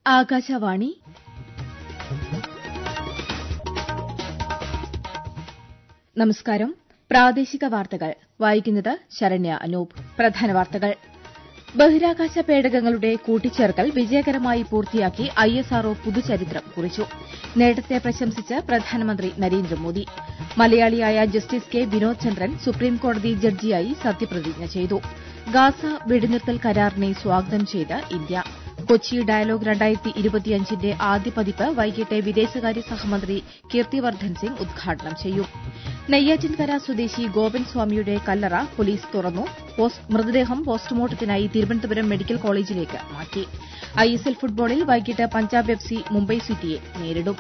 ആകാശവാണി നമസ്കാരം പ്രാദേശിക വാർത്തകൾ വായിക്കുന്നത് ശരണ്യ അനൂപ് പ്രധാന വാർത്തകൾ ബഹിരാകാശ പേടകങ്ങളുടെ കൂട്ടിച്ചേർക്കൽ വിജയകരമായി പൂർത്തിയാക്കി ഐഎസ്ആർഒ പുതുചരിത്രം കുറിച്ചു നേട്ടത്തെ പ്രശംസിച്ച് പ്രധാനമന്ത്രി നരേന്ദ്രമോദി മലയാളിയായ ജസ്റ്റിസ് കെ വിനോദ് ചന്ദ്രൻ സുപ്രീംകോടതി ജഡ്ജിയായി സത്യപ്രതിജ്ഞ ചെയ്തു ഗാസ വെടിനിർത്തൽ കരാറിനെ സ്വാഗതം ചെയ്ത് ഇന്ത്യ കൊച്ചി ഡയലോഗ് രണ്ടായിരത്തി ഇരുപത്തിയഞ്ചിന്റെ ആദ്യ പതിപ്പ് വൈകിട്ട് വിദേശകാര്യ സഹമന്ത്രി കീർത്തിവർദ്ധൻ സിംഗ് ഉദ്ഘാടനം ചെയ്യും നെയ്യാറ്റിൻകര സ്വദേശി ഗോപൻ സ്വാമിയുടെ കല്ലറ പോലീസ് തുറന്നു മൃതദേഹം പോസ്റ്റ്മോർട്ടത്തിനായി തിരുവനന്തപുരം മെഡിക്കൽ കോളേജിലേക്ക് മാറ്റി ഐഎസ്എൽ ഫുട്ബോളിൽ വൈകിട്ട് പഞ്ചാബ് എഫ് സി മുംബൈ സിറ്റിയെ നേരിടും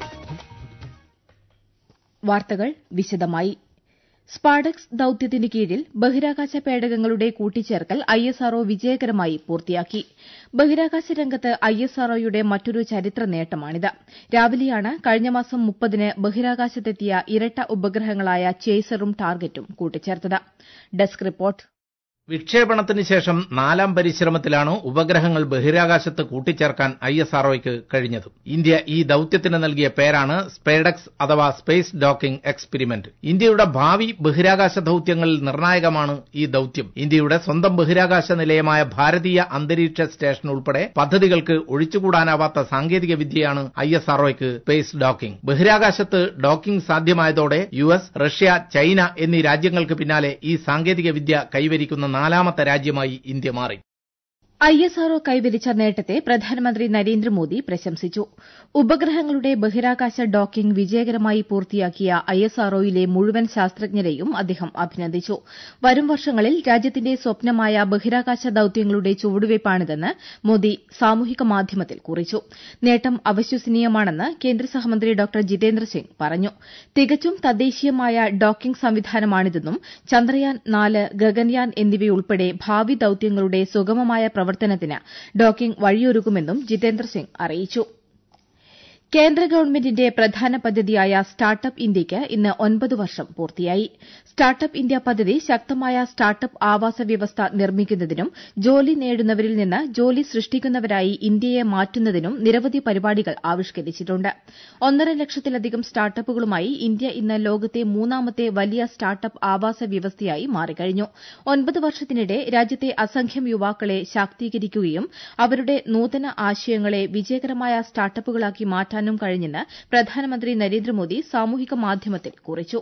വാർത്തകൾ വിശദമായി സ്പാഡക്സ് ദൌത്യത്തിന് കീഴിൽ ബഹിരാകാശ പേടകങ്ങളുടെ കൂട്ടിച്ചേർക്കൽ ഐഎസ്ആർഒ വിജയകരമായി പൂർത്തിയാക്കി ബഹിരാകാശ രംഗത്ത് ഐഎസ്ആർഒയുടെ മറ്റൊരു ചരിത്ര നേട്ടമാണിത് രാവിലെയാണ് കഴിഞ്ഞ മാസം മുപ്പതിന് ബഹിരാകാശത്തെത്തിയ ഇരട്ട ഉപഗ്രഹങ്ങളായ ചേസറും ടാർഗറ്റും കൂട്ടിച്ചേർത്തത് ഡെസ്ക് റിപ്പോർട്ട് വിക്ഷേപണത്തിന് ശേഷം നാലാം പരിശ്രമത്തിലാണ് ഉപഗ്രഹങ്ങൾ ബഹിരാകാശത്ത് കൂട്ടിച്ചേർക്കാൻ ഐ എസ് ആർഒയ്ക്ക് കഴിഞ്ഞത് ഇന്ത്യ ഈ ദൌത്യത്തിന് നൽകിയ പേരാണ് സ്പേഡക്സ് അഥവാ സ്പേസ് ഡോക്കിംഗ് എക്സ്പെരിമെന്റ് ഇന്ത്യയുടെ ഭാവി ബഹിരാകാശ ദൌത്യങ്ങളിൽ നിർണായകമാണ് ഈ ദൌത്യം ഇന്ത്യയുടെ സ്വന്തം ബഹിരാകാശ നിലയമായ ഭാരതീയ അന്തരീക്ഷ സ്റ്റേഷൻ ഉൾപ്പെടെ പദ്ധതികൾക്ക് ഒഴിച്ചുകൂടാനാവാത്ത സാങ്കേതിക വിദ്യയാണ് ഐ എസ് ആർഒയ്ക്ക് സ്പേസ് ഡോക്കിംഗ് ബഹിരാകാശത്ത് ഡോക്കിംഗ് സാധ്യമായതോടെ യു എസ് റഷ്യ ചൈന എന്നീ രാജ്യങ്ങൾക്ക് പിന്നാലെ ഈ സാങ്കേതിക വിദ്യ കൈവരിക്കുന്ന നാലാമത്തെ രാജ്യമായി ഇന്ത്യ മാറി ഐഎസ്ആർഒ കൈവരിച്ച നേട്ടത്തെ പ്രധാനമന്ത്രി നരേന്ദ്രമോദി പ്രശംസിച്ചു ഉപഗ്രഹങ്ങളുടെ ബഹിരാകാശ ഡോക്കിംഗ് വിജയകരമായി പൂർത്തിയാക്കിയ ഐഎസ്ആർഒയിലെ മുഴുവൻ ശാസ്ത്രജ്ഞരെയും അദ്ദേഹം അഭിനന്ദിച്ചു വരും വർഷങ്ങളിൽ രാജ്യത്തിന്റെ സ്വപ്നമായ ബഹിരാകാശ ദൌത്യങ്ങളുടെ ചുവടുവയ്പ്പാണിതെന്ന് മോദി സാമൂഹിക മാധ്യമത്തിൽ കുറിച്ചു നേട്ടം അവിശ്വസനീയമാണെന്ന് കേന്ദ്ര സഹമന്ത്രി ഡോക്ടർ ജിതേന്ദ്ര സിംഗ് പറഞ്ഞു തികച്ചും തദ്ദേശീയമായ ഡോക്കിംഗ് സംവിധാനമാണിതെന്നും ചന്ദ്രയാൻ നാല് ഗഗൻയാൻ എന്നിവയുൾപ്പെടെ ഭാവി ദൌത്യങ്ങളുടെ സുഗമമായ പ്രവർത്തനത്തിന് ഡോക്കിംഗ് വഴിയൊരുക്കുമെന്നും ജിതേന്ദ്ര സിംഗ് അറിയിച്ചു കേന്ദ്ര ഗവൺമെന്റിന്റെ പ്രധാന പദ്ധതിയായ സ്റ്റാർട്ടപ്പ് ഇന്ത്യയ്ക്ക് ഇന്ന് ഒൻപത് വർഷം പൂർത്തിയായി സ്റ്റാർട്ടപ്പ് ഇന്ത്യ പദ്ധതി ശക്തമായ സ്റ്റാർട്ടപ്പ് ആവാസ വ്യവസ്ഥ നിർമ്മിക്കുന്നതിനും ജോലി നേടുന്നവരിൽ നിന്ന് ജോലി സൃഷ്ടിക്കുന്നവരായി ഇന്ത്യയെ മാറ്റുന്നതിനും നിരവധി പരിപാടികൾ ആവിഷ്കരിച്ചിട്ടുണ്ട് ഒന്നര ലക്ഷത്തിലധികം സ്റ്റാർട്ടപ്പുകളുമായി ഇന്ത്യ ഇന്ന് ലോകത്തെ മൂന്നാമത്തെ വലിയ സ്റ്റാർട്ടപ്പ് ആവാസ വ്യവസ്ഥയായി മാറിക്കഴിഞ്ഞു ഒൻപത് വർഷത്തിനിടെ രാജ്യത്തെ അസംഖ്യം യുവാക്കളെ ശാക്തീകരിക്കുകയും അവരുടെ നൂതന ആശയങ്ങളെ വിജയകരമായ സ്റ്റാർട്ടപ്പുകളാക്കി മാറ്റാൻ മാറ്റാനും കഴിഞ്ഞെന്ന് പ്രധാനമന്ത്രി നരേന്ദ്രമോദി സാമൂഹിക മാധ്യമത്തിൽ കുറിച്ചു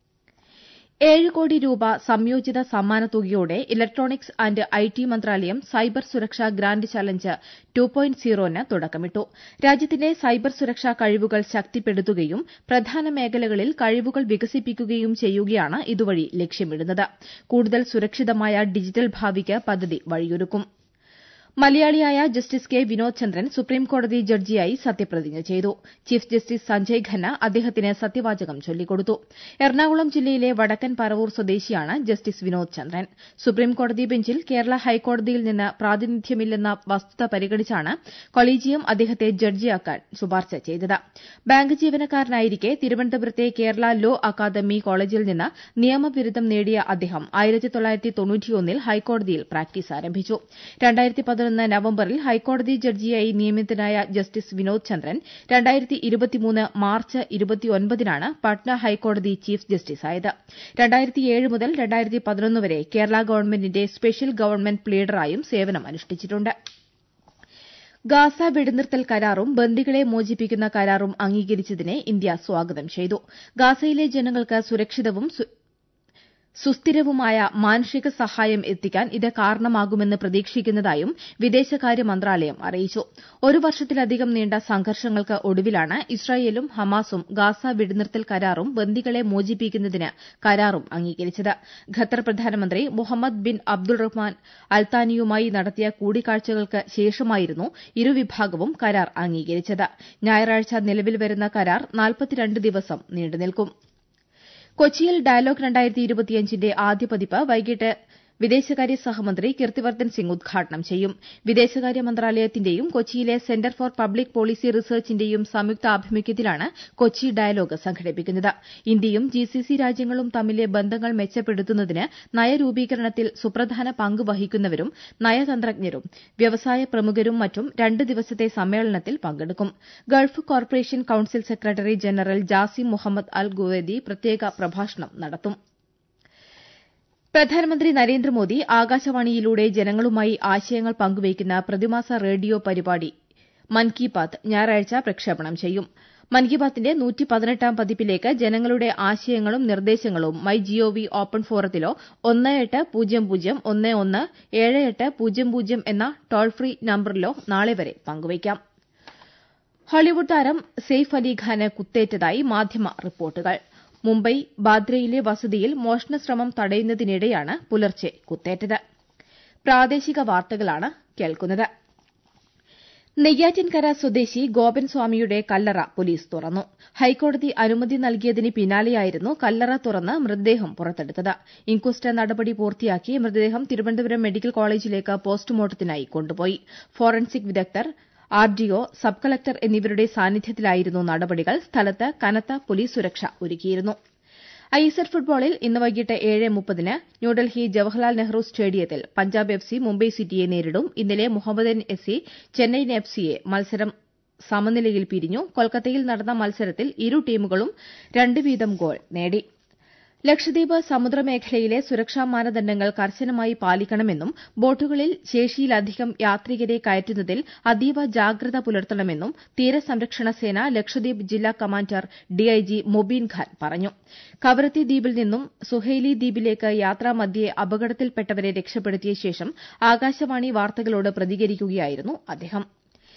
ഏഴ് കോടി രൂപ സംയോജിത സമ്മാനത്തുകയോടെ ഇലക്ട്രോണിക്സ് ആന്റ് ഐടി മന്ത്രാലയം സൈബർ സുരക്ഷാ ഗ്രാന്റ് ചലഞ്ച് ടു പോയിന്റ് സീറോന് തുടക്കമിട്ടു രാജ്യത്തിന്റെ സൈബർ സുരക്ഷാ കഴിവുകൾ ശക്തിപ്പെടുത്തുകയും പ്രധാന മേഖലകളിൽ കഴിവുകൾ വികസിപ്പിക്കുകയും ചെയ്യുകയാണ് ഇതുവഴി ലക്ഷ്യമിടുന്നത് കൂടുതൽ സുരക്ഷിതമായ ഡിജിറ്റൽ ഭാവിക്ക് പദ്ധതി വഴിയൊരുക്കും മലയാളിയായ ജസ്റ്റിസ് കെ വിനോദ് ചന്ദ്രൻ സുപ്രീംകോടതി ജഡ്ജിയായി സത്യപ്രതിജ്ഞ ചെയ്തു ചീഫ് ജസ്റ്റിസ് സഞ്ജയ് ഖന്ന അദ്ദേഹത്തിന് സത്യവാചകം ചൊല്ലിക്കൊടുത്തു എറണാകുളം ജില്ലയിലെ വടക്കൻ പറവൂർ സ്വദേശിയാണ് ജസ്റ്റിസ് വിനോദ് ചന്ദ്രൻ സുപ്രീംകോടതി ബെഞ്ചിൽ കേരള ഹൈക്കോടതിയിൽ നിന്ന് പ്രാതിനിധ്യമില്ലെന്ന വസ്തുത പരിഗണിച്ചാണ് കൊളീജിയം അദ്ദേഹത്തെ ജഡ്ജിയാക്കാൻ ശുപാർശ ചെയ്തത് ബാങ്ക് ജീവനക്കാരനായിരിക്കെ തിരുവനന്തപുരത്തെ കേരള ലോ അക്കാദമി കോളേജിൽ നിന്ന് നിയമബിരുദം നേടിയ അദ്ദേഹം ൽ ഹൈക്കോടതിയിൽ പ്രാക്ടീസ് ആരംഭിച്ചു പതിനൊന്ന് നവംബറിൽ ഹൈക്കോടതി ജഡ്ജിയായി നിയമിതനായ ജസ്റ്റിസ് വിനോദ് ചന്ദ്രൻ രണ്ടായിരത്തി ഇരുപത്തിമൂന്ന് മാർച്ച് ഇരുപത്തിയൊൻപതിനാണ് പാട്ന ഹൈക്കോടതി ചീഫ് ജസ്റ്റിസായത് രണ്ടായിരത്തിയേഴ് മുതൽ രണ്ടായിരത്തി പതിനൊന്ന് വരെ കേരള ഗവൺമെന്റിന്റെ സ്പെഷ്യൽ ഗവൺമെന്റ് പ്ലീഡറായും സേവനമനുഷ്ഠിച്ചിട്ടുണ്ട് ഗാസ വെടിനിർത്തൽ കരാറും ബന്ദികളെ മോചിപ്പിക്കുന്ന കരാറും അംഗീകരിച്ചതിനെ ഇന്ത്യ സ്വാഗതം ചെയ്തു ഗാസയിലെ ജനങ്ങൾക്ക് സുരക്ഷിതവും സുസ്ഥിരവുമായ മാനുഷിക സഹായം എത്തിക്കാൻ ഇത് കാരണമാകുമെന്ന് പ്രതീക്ഷിക്കുന്നതായും വിദേശകാര്യ മന്ത്രാലയം അറിയിച്ചു ഒരു വർഷത്തിലധികം നീണ്ട സംഘർഷങ്ങൾക്ക് ഒടുവിലാണ് ഇസ്രായേലും ഹമാസും ഗാസ വെടിനിർത്തൽ കരാറും ബന്ദികളെ മോചിപ്പിക്കുന്നതിന് കരാറും അംഗീകരിച്ചത് ഖത്തർ പ്രധാനമന്ത്രി മുഹമ്മദ് ബിൻ അബ്ദുൾ റഹ്മാൻ അൽത്താനിയുമായി നടത്തിയ കൂടിക്കാഴ്ചകൾക്ക് ശേഷമായിരുന്നു ഇരുവിഭാഗവും കരാർ അംഗീകരിച്ചത് ഞായറാഴ്ച നിലവിൽ വരുന്ന കരാർ നാൽപ്പത്തിരണ്ട് ദിവസം നീണ്ടുനിൽക്കും കൊച്ചിയിൽ ഡയലോഗ് രണ്ടായിരത്തി ഇരുപത്തിയഞ്ചിന്റെ ആദ്യ പതിപ്പ് വൈകിട്ട് വിദേശകാര്യ സഹമന്ത്രി കീർത്തിവർദ്ധൻ സിംഗ് ഉദ്ഘാടനം ചെയ്യും വിദേശകാര്യ മന്ത്രാലയത്തിന്റെയും കൊച്ചിയിലെ സെന്റർ ഫോർ പബ്ലിക് പോളിസി റിസർച്ചിന്റെയും സംയുക്ത ആഭിമുഖ്യത്തിലാണ് കൊച്ചി ഡയലോഗ് സംഘടിപ്പിക്കുന്നത് ഇന്ത്യയും ജിസിസി രാജ്യങ്ങളും തമ്മിലെ ബന്ധങ്ങൾ മെച്ചപ്പെടുത്തുന്നതിന് നയരൂപീകരണത്തിൽ സുപ്രധാന പങ്ക് വഹിക്കുന്നവരും നയതന്ത്രജ്ഞരും വ്യവസായ പ്രമുഖരും മറ്റും രണ്ട് ദിവസത്തെ സമ്മേളനത്തിൽ പങ്കെടുക്കും Gulf corporation council secretary general Jasim Mohammed Al ഗുവേദി പ്രത്യേക പ്രഭാഷണം നടത്തും പ്രധാനമന്ത്രി നരേന്ദ്രമോദി ആകാശവാണിയിലൂടെ ജനങ്ങളുമായി ആശയങ്ങൾ പങ്കുവയ്ക്കുന്ന പ്രതിമാസ റേഡിയോ പരിപാടി മൻ കി ബാത്ത് ഞായറാഴ്ച പ്രക്ഷേപണം ചെയ്യും മൻ കി ബാത്തിന്റെ നൂറ്റി പതിനെട്ടാം പതിപ്പിലേക്ക് ജനങ്ങളുടെ ആശയങ്ങളും നിർദ്ദേശങ്ങളും മൈ ജിഒവി ഓപ്പൺ ഫോറത്തിലോ ഒന്ന് എട്ട് പൂജ്യം പൂജ്യം ഒന്ന് ഒന്ന് ഏഴ് എട്ട് പൂജ്യം പൂജ്യം എന്ന ടോൾ ഫ്രീ നമ്പറിലോ നാളെ വരെ പങ്കുവയ്ക്കാം ഹോളിവുഡ് താരം സെയ്ഫ് അലി ഖാന് കുത്തേറ്റതായി മാധ്യമ റിപ്പോർട്ടുകൾ മുംബൈ ബാദ്രയിലെ വസതിയിൽ മോഷണശ്രമം തടയുന്നതിനിടെയാണ് പുലർച്ചെ കുത്തേറ്റത് പ്രാദേശിക വാർത്തകളാണ് കേൾക്കുന്നത് നെയ്യാറ്റിൻകര സ്വദേശി ഗോപൻ സ്വാമിയുടെ കല്ലറ പോലീസ് തുറന്നു ഹൈക്കോടതി അനുമതി നൽകിയതിന് പിന്നാലെയായിരുന്നു കല്ലറ തുറന്ന് മൃതദേഹം പുറത്തെടുത്തത് ഇൻക്വസ്റ്റ് നടപടി പൂർത്തിയാക്കി മൃതദേഹം തിരുവനന്തപുരം മെഡിക്കൽ കോളേജിലേക്ക് പോസ്റ്റ്മോർട്ടത്തിനായി കൊണ്ടുപോയി ഫോറൻസിക് വിദഗ്ധർ ആർഡിഒ സബ് കളക്ടർ എന്നിവരുടെ സാന്നിധ്യത്തിലായിരുന്നു നടപടികൾ സ്ഥലത്ത് കനത്ത പോലീസ് സുരക്ഷ ഒരുക്കിയിരുന്നു ഐഎസ്എൽ ഫുട്ബോളിൽ ഇന്ന് വൈകിട്ട് ഏഴ് മുപ്പതിന് ന്യൂഡൽഹി ജവഹർലാൽ നെഹ്റു സ്റ്റേഡിയത്തിൽ പഞ്ചാബ് എഫ് സി മുംബൈ സിറ്റിയെ നേരിടും ഇന്നലെ Mohammedan F C Chennaiyin F സിയെ മത്സരം സമനിലയിൽ പിരിഞ്ഞു കൊൽക്കത്തയിൽ നടന്ന മത്സരത്തിൽ ഇരു ടീമുകളും രണ്ട് വീതം ഗോൾ നേടി ലക്ഷദ്വീപ് സമുദ്രമേഖലയിലെ സുരക്ഷാ മാനദണ്ഡങ്ങൾ കർശനമായി പാലിക്കണമെന്നും ബോട്ടുകളിൽ ശേഷിയിലധികം യാത്രികരെ കയറ്റുന്നതിൽ അതീവ ജാഗ്രത പുലർത്തണമെന്നും തീരസംരക്ഷണ സേന ലക്ഷദ്വീപ് ജില്ലാ കമാൻഡർ ഡിഐജി മൊബീൻ ഖാൻ പറഞ്ഞു കവരത്തി ദ്വീപിൽ നിന്നും സുഹൈലി ദ്വീപിലേക്ക് യാത്രാമധ്യേ അപകടത്തിൽപ്പെട്ടവരെ രക്ഷപ്പെടുത്തിയ ശേഷം ആകാശവാണി വാർത്തകളോട് പ്രതികരിക്കുകയായിരുന്നു അദ്ദേഹം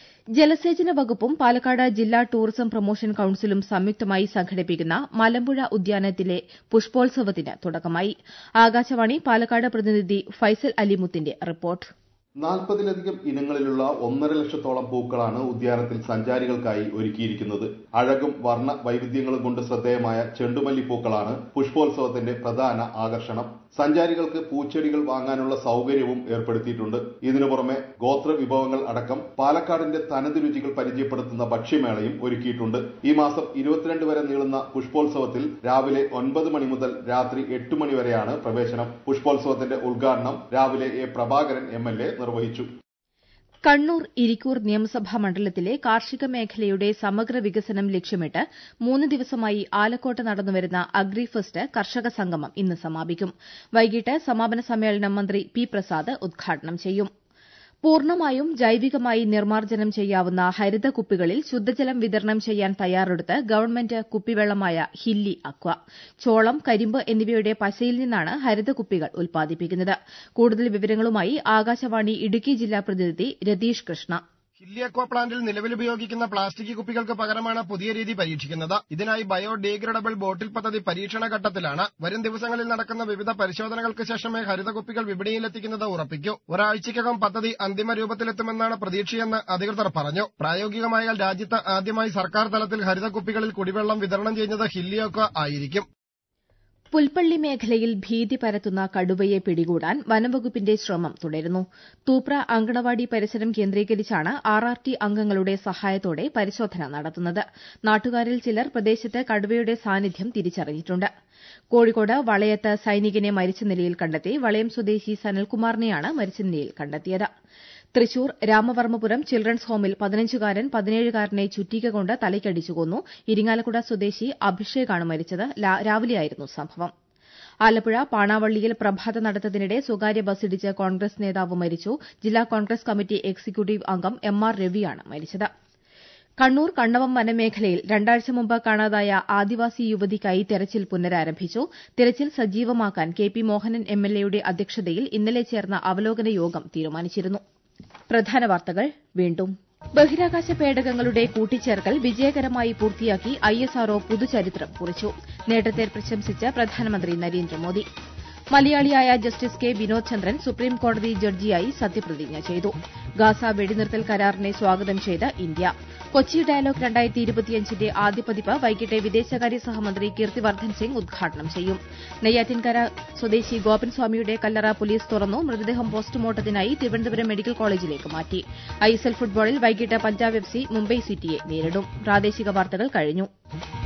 ജലസേചന വകുപ്പും പാലക്കാട് ജില്ലാ ടൂറിസം പ്രൊമോഷൻ കൌൺസിലും സംയുക്തമായി സംഘടിപ്പിക്കുന്ന മലമ്പുഴ ഉദ്യാനത്തിലെ പുഷ്പോത്സവത്തിന് തുടക്കമായി ആകാശവാണി പാലക്കാട് പ്രതിനിധി ഫൈസൽ അലിമുത്തിന്റെ റിപ്പോർട്ട് നാൽപ്പതിലധികം ഇനങ്ങളിലുള്ള ഒന്നര ലക്ഷത്തോളം പൂക്കളാണ് ഉദ്യാനത്തിൽ സഞ്ചാരികൾക്കായി ഒരുക്കിയിരിക്കുന്നത് അഴകും വർണ്ണ വൈവിധ്യങ്ങളും കൊണ്ട് ശ്രദ്ധേയമായ ചെണ്ടുമല്ലി പൂക്കളാണ് പുഷ്പോത്സവത്തിന്റെ പ്രധാന ആകർഷണം സഞ്ചാരികൾക്ക് പൂച്ചെടികൾ വാങ്ങാനുള്ള സൗകര്യവും ഏർപ്പെടുത്തിയിട്ടുണ്ട് ഇതിനു പുറമെ ഗോത്ര വിഭവങ്ങൾ അടക്കം പാലക്കാടിന്റെ തനത് രുചികൾ പരിചയപ്പെടുത്തുന്ന ഭക്ഷ്യമേളയും ഒരുക്കിയിട്ടുണ്ട് ഈ മാസം ഇരുപത്തിരണ്ട് വരെ നീളുന്ന പുഷ്പോത്സവത്തിൽ രാവിലെ ഒൻപത് മണി മുതൽ രാത്രി എട്ട് മണി വരെയാണ് പ്രവേശനം പുഷ്പോത്സവത്തിന്റെ ഉദ്ഘാടനം രാവിലെ A Prabhakaran M L A നിർവഹിച്ചു കണ്ണൂർ ഇരിക്കൂർ നിയമസഭാ മണ്ഡലത്തിലെ കാർഷിക മേഖലയുടെ സമഗ്ര വികസനം ലക്ഷ്യമിട്ട് മൂന്ന് ദിവസമായി ആലക്കോട്ട് നടന്നുവരുന്ന അഗ്രിഫെസ്റ്റ് കർഷക സംഗമം ഇന്ന് സമാപിക്കും വൈകിട്ട് സമാപന സമ്മേളനം മന്ത്രി പി പ്രസാദ് ഉദ്ഘാടനം ചെയ്യും പൂർണ്ണമായും ജൈവികമായി നിർമ്മാർജ്ജനം ചെയ്യാവുന്ന ഹരിത കുപ്പികളിൽ ശുദ്ധജലം വിതരണം ചെയ്യാൻ തയ്യാറെടുത്ത് ഗവൺമെന്റ് കുപ്പിവെള്ളമായ ഹില്ലി അക്വ ചോളം കരിമ്പ് എന്നിവയുടെ പശയിൽ നിന്നാണ് ഹരിത കുപ്പികൾ ഉൽപ്പാദിപ്പിക്കുന്നത് കൂടുതൽ വിവരങ്ങളുമായി ആകാശവാണി ഇടുക്കി ജില്ലാ പ്രതിനിധി രതീഷ് കൃഷ്ണ ഹില്ലിയക്വ പ്ലാന്റിൽ നിലവിൽ ഉപയോഗിക്കുന്ന പ്ലാസ്റ്റിക് കുപ്പികൾക്ക് പകരമാണ് പുതിയ രീതി പരീക്ഷിക്കുന്നത് ഇതിനായി ബയോഡീഗ്രേഡബിൾ ബോട്ടിൽ പദ്ധതി പരീക്ഷണ ഘട്ടത്തിലാണ് വരും ദിവസങ്ങളിൽ നടക്കുന്ന വിവിധ പരിശോധനകൾക്ക് ശേഷമേ ഹരിത കുപ്പികൾ വിപണിയിലെത്തിക്കുന്നത് ഉറപ്പിക്കൂ ഒരാഴ്ചയ്ക്കകം പദ്ധതി അന്തിമ രൂപത്തിലെത്തുമെന്നാണ് പ്രതീക്ഷയെന്ന് അധികൃതർ പറഞ്ഞു പ്രായോഗികമായാൽ രാജ്യത്ത് ആദ്യമായി സർക്കാർ തലത്തിൽ ഹരിത കുപ്പികളിൽ കുടിവെള്ളം വിതരണം ചെയ്യുന്നത് ഹില്ലിയക്വ ആയിരിക്കും പുൽപ്പള്ളി മേഖലയിൽ ഭീതി പരത്തുന്ന കടുവയെ പിടികൂടാൻ വനംവകുപ്പിന്റെ ശ്രമം തുടരുന്നു തൂപ്ര അങ്കണവാടി പരിസരം കേന്ദ്രീകരിച്ചാണ് ആർ ആർ ടി അംഗങ്ങളുടെ സഹായത്തോടെ പരിശോധന നടത്തുന്നത് നാട്ടുകാരിൽ ചിലർ പ്രദേശത്ത് കടുവയുടെ സാന്നിധ്യം തിരിച്ചറിഞ്ഞിട്ടുണ്ട് കോഴിക്കോട് വളയത്ത് സൈനികനെ മരിച്ച നിലയിൽ കണ്ടെത്തി വളയം സ്വദേശി സനൽകുമാറിനെയാണ് മരിച്ച നിലയിൽ കണ്ടെത്തിയത് തൃശൂർ രാമവർമ്മപുരം ചിൽഡ്രൻസ് ഹോമിൽ പതിനഞ്ചുകാരൻ പതിനേഴുകാരനെ ചുറ്റിക കൊണ്ട് തലയ്ക്കടിച്ചു കൊന്നു ഇരിങ്ങാലക്കുട സ്വദേശി അഭിഷേകാണ് മരിച്ചത് രാവിലെയായിരുന്നു സംഭവം ആലപ്പുഴ പാണാവള്ളിയിൽ പ്രഭാത നടത്തത്തിനിടെ സ്വകാര്യ ബസ്സിടിച്ച് കോൺഗ്രസ് നേതാവ് മരിച്ചു ജില്ലാ കോൺഗ്രസ് കമ്മിറ്റി എക്സിക്യൂട്ടീവ് അംഗം എം ആർ രവിയാണ് മരിച്ചത് കണ്ണൂർ കണ്ണവം വനമേഖലയിൽ രണ്ടാഴ്ച മുമ്പ് കാണാതായ ആദിവാസി യുവതിക്കായി തെരച്ചിൽ പുനരാരംഭിച്ചു തെരച്ചിൽ സജീവമാക്കാൻ കെ പി മോഹനൻ എംഎൽഎയുടെ അധ്യക്ഷതയിൽ ഇന്നലെ ചേർന്ന അവലോകന യോഗം തീരുമാനിച്ചിരുന്നു പ്രധാന വാർത്തകൾ വീണ്ടും ബഹിരാകാശ പേടകങ്ങളുടെ കൂട്ടിച്ചേർക്കൽ വിജയകരമായി പൂർത്തിയാക്കി ഐഎസ്ആർഒ പുതുചരിത്രം കുറിച്ചു നേട്ടത്തെ പ്രശംസിച്ച് പ്രധാനമന്ത്രി നരേന്ദ്രമോദി മലയാളിയായ ജസ്റ്റിസ് കെ വിനോദ് ചന്ദ്രൻ സുപ്രീം കോടതി ജഡ്ജിയായി സത്യപ്രതിജ്ഞ ചെയ്തു ഗാസ വെടിനിർത്തൽ കരാറിനെ സ്വാഗതം ചെയ്ത് ഇന്ത്യ കൊച്ചി ഡയലോഗ് രണ്ടായിരത്തി ഇരുപത്തിയഞ്ചിന്റെ ആദ്യ പതിപ്പ് വൈകിട്ട് വിദേശകാര്യ സഹമന്ത്രി കീർത്തിവർദ്ധൻ സിംഗ് ഉദ്ഘാടനം ചെയ്യും നെയ്യാറ്റിൻകര സ്വദേശി ഗോപൻ സ്വാമിയുടെ കല്ലറ പോലീസ് തുറന്നു മൃതദേഹം പോസ്റ്റ്മോർട്ടത്തിനായി തിരുവനന്തപുരം മെഡിക്കൽ കോളേജിലേക്ക് മാറ്റി ഐഎസ്എൽ ഫുട്ബോളിൽ വൈകിട്ട് പഞ്ചാബ് എഫ് സി മുംബൈ സിറ്റിയെ നേരിടും പ്രാദേശിക വാർത്തകൾ കഴിഞ്ഞു